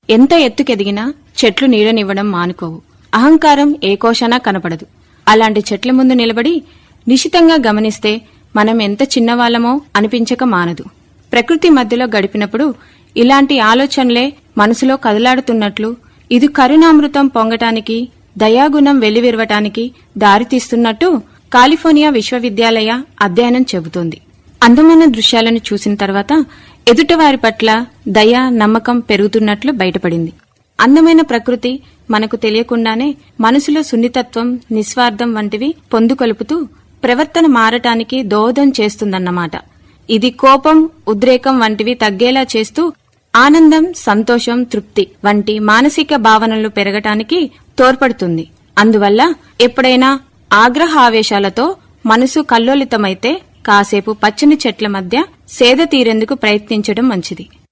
ఎంత ఎత్తుకెదిగినా చెట్లు నీడనివ్వడం మానుకోవు అహంకారం ఏ కోశానా కనపడదు అలాంటి చెట్ల ముందు నిలబడి నిశితంగా గమనిస్తే మనం ఎంత చిన్నవాళ్లమో అనిపించక మానదు ప్రకృతి మధ్యలో గడిపినప్పుడు ఇలాంటి ఆలోచనలే మనసులో కదలాడుతున్నట్లు ఇది కరుణామృతం పొంగటానికి దయాగుణం వెల్లివిరవటానికి దారితీస్తున్నట్టు కాలిఫోర్నియా విశ్వవిద్యాలయ అధ్యయనం చెబుతోంది అందమైన దృశ్యాలను చూసిన తర్వాత ఎదుటివారి పట్ల దయ నమ్మకం పెరుగుతున్నట్లు బయటపడింది అందమైన ప్రకృతి మనకు తెలియకుండానే మనసులో సున్నితత్వం నిస్వార్థం వంటివి పొందుకొలుపుతూ ప్రవర్తన మారటానికి దోహదం చేస్తుందన్నమాట ఇది కోపం ఉద్రేకం వంటివి తగ్గేలా చేస్తూ ఆనందం సంతోషం తృప్తి వంటి మానసిక భావనలు పెరగటానికి తోడ్పడుతుంది అందువల్ల ఎప్పుడైనా ఆగ్రహావేశాలతో మనసు కల్లోలితమైతే కాసేపు పచ్చని చెట్ల మధ్య సేద తీరేందుకు ప్రయత్నించడం మంచిది